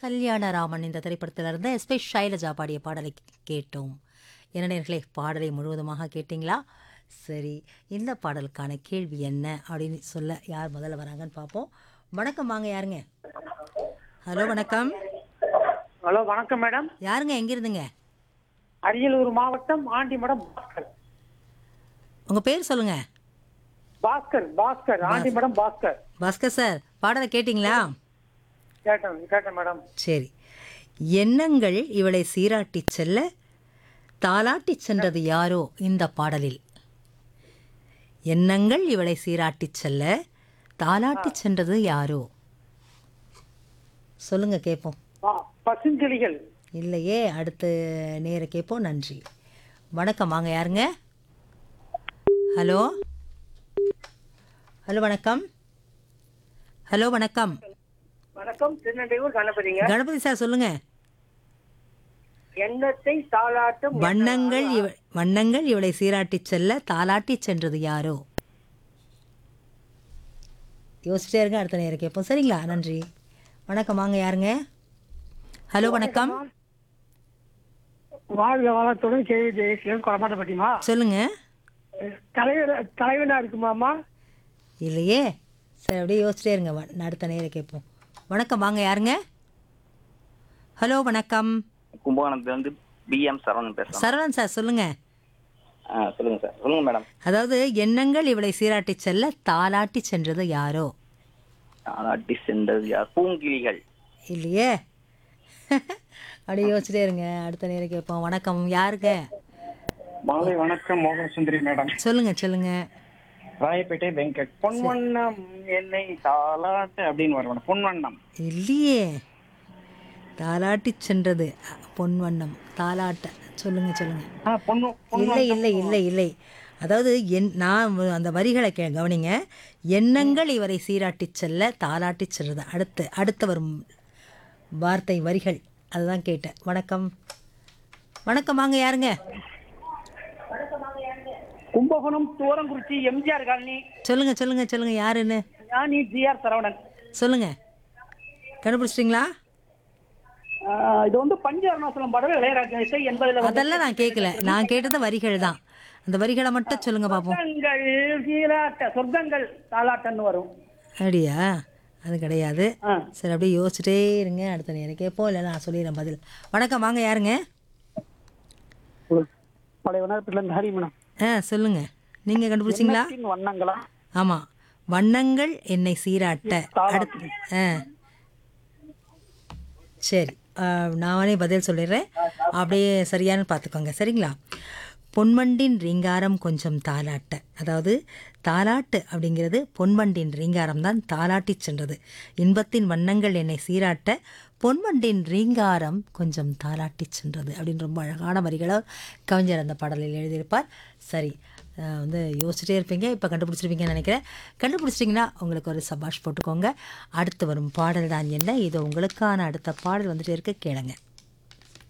கல்யாணராமன் இந்த திரைப்படத்திலிருந்து எஸ்பி ஷைலஜா பாடிய பாடலை கேட்டோம் என்ன நேர்களே பாடலை முழுவதுமாக கேட்டிங்களா சரி இந்த பாடலுக்கான கேள்வி என்ன அப்படின்னு சொல்ல யார் முதல்ல வராங்கன்னு பார்ப்போம் வணக்கம் வாங்க யாருங்க ஹலோ வணக்கம் ஹலோ வணக்கம் மேடம் யாருங்க எங்கிருந்துங்க அரியலூர் மாவட்டம் ஆண்டிமடம் பாஸ்கர் உங்கள் பேர் சொல்லுங்க பாஸ்கர் பாஸ்கர் ஆண்டிமடம் பாஸ்கர் பாஸ்கர் சார் பாடலை கேட்டிங்களா கேட்டேன் கேட்டேன் மேடம் சரி எண்ணங்கள் இவளை சீராட்டிச் செல்ல தாலாட்டிச் சென்றது யாரோ இந்த பாடலில் எண்ணங்கள் இவளை சீராட்டிச் செல்ல தாலாட்டிச் சென்றது யாரோ சொல்லுங்க கேட்போம் ப- பசுங்கிளிகள் இல்லையே அடுத்து நேர கேட்போம் நன்றி வணக்கம் வாங்க யாருங்க ஹலோ ஹலோ வணக்கம் ஹலோ வணக்கம் வணக்கம் திருநெல்வேலூர் கணபதிங்க கணபதி சார் சொல்லுங்க எண்ணத்தை தாளாட்டும் வண்ணங்கள் இவ வண்ணங்கள் இவளை சீராட்டிச் செல்ல தாலாட்டிச் சென்றது யாரோ யோசிச்சிட்டே இருங்க அடுத்த நேரம் கேட்போம் சரிங்களா நன்றி வணக்கம் வாங்க யாருங்க ஹலோ வணக்கம் வாழ்க வளத்துடன் கேள்வி ஜெயசீலன் கொடமாட்டப்பட்டிமா சொல்லுங்க தலைவர் தலைவனா இருக்குமாமா இல்லையே சரி அப்படியே யோசிச்சிட்டே இருங்க வ- அடுத்த நேரம் கேட்போம் வணக்கம் வாங்க யாருங்க ஹலோ வணக்கம் கும்பகோணத்துல இருந்து பிஎம் சரவணன் பேசுறேன் சரவணன் சார் சொல்லுங்க ஆ சொல்லுங்க சார் சொல்லுங்க மேடம் அதாவது எண்ணங்கள் இவளை சீராட்டிச் செல்ல தாலாட்டி சென்றது யாரோ ஆலாட்டி சென்றது யார் பூங்கிளிகள் இல்லையே அப்படியே யோசிச்சிட்டே இருங்க அடுத்த நேரம் கேட்போம் வணக்கம் யாருங்க மாலை வணக்கம் மோகன் சுந்தரி மேடம் சொல்லுங்க சொல்லுங்க ராயப்பேட்டை வெங்கட் பொன்வண்ணம் என்னை தாலாட்டு அப்படின்னு வரும் மேடம் பொன்வண்ணம் இல்லையே தாலாட்டி சென்றது அ, பொன்வண்ணம் தாலாட்ட சொல்லுங்க சொல்லுங்க ஆ பொண்ணு இல்லை இல்லை இல்லை இல்லை அதாவது என் நான் வ- அந்த வரிகளை கே கவனிங்க எண்ணங்கள் இவரை சீராட்டிச் செல்ல தாலாட்டிச் செல்றது அடுத்து அடுத்து வரும் வார்த்தை வரிகள் அதுதான் கேட்டேன் வணக்கம் வணக்கம் வாங்க யாருங்க கும்பகோணம் தூரங்குறிச்சி எம்ஜிஆர் காலனி சொல்லுங்க சொல்லுங்க சொல்லுங்க யாருன்னு ஞானி ஜிஆர் சரவணன் சொல்லுங்க கண்டுபிடிச்சிட்டிங்களா ஆ, இது வந்து பஞ்ச அருணாசலம் பாடல் இளையராஜா இசை என்பதுல வந்து அதெல்லாம் நான் கேட்கல நான் கேட்டது வரிகள் தான் அந்த வரிகளை மட்டும் சொல்லுங்க பார்ப்போம் சொர்க்கங்கள் சீராட்ட சொர்க்கங்கள் தாலாட்டன்னு வரும் அப்படியா அது கிடையாது ஆ. சரி அப்படியே யோசிச்சுட்டே இருங்க அடுத்த நேரம் கேட்போம் இல்லை நான் சொல்லிடுறேன் பதில் வணக்கம் வாங்க யாருங்க பழைய வனத்துல இருந்து ஹரி மேடம் ஆ சொல்லுங்க நீங்கள் கண்டுபிடிச்சிங்களா எண்ணத்தின் வண்ணங்களா ஆமாம் வண்ணங்கள் என்னை சீராட்ட அடுத்து ஆ சரி ஆ, நானே பதில் சொல்லிடுறேன் அப்படியே சரியானு பார்த்துக்கோங்க சரிங்களா பொன்வண்டின் ரீங்காரம் கொஞ்சம் தாலாட்ட அதாவது தாலாட்டு அப்படிங்கிறது பொன்வண்டின் ரீங்காரம் தான் தாலாட்டி சென்றது இன்பத்தின் வண்ணங்கள் என்னை சீராட்ட பொன்வண்டின் ரீங்காரம் கொஞ்சம் தாலாட்டி சென்றது அப்படின்னு ரொம்ப அழகான வரிகளை கவிஞர் அந்த பாடலில் எழுதியிருப்பார் சரி அஹ் வந்து யோசிச்சுட்டே இருப்பீங்க இப்போ கண்டுபிடிச்சிருப்பீங்கன்னு நினைக்கிறேன் கண்டுபிடிச்சிட்டிங்கன்னா உங்களுக்கு ஒரு சபாஷ் போட்டுக்கோங்க அடுத்து வரும் பாடல் தான் என்ன இது உங்களுக்கான அடுத்த பாடல் வந்துட்டே இருக்க கேளுங்க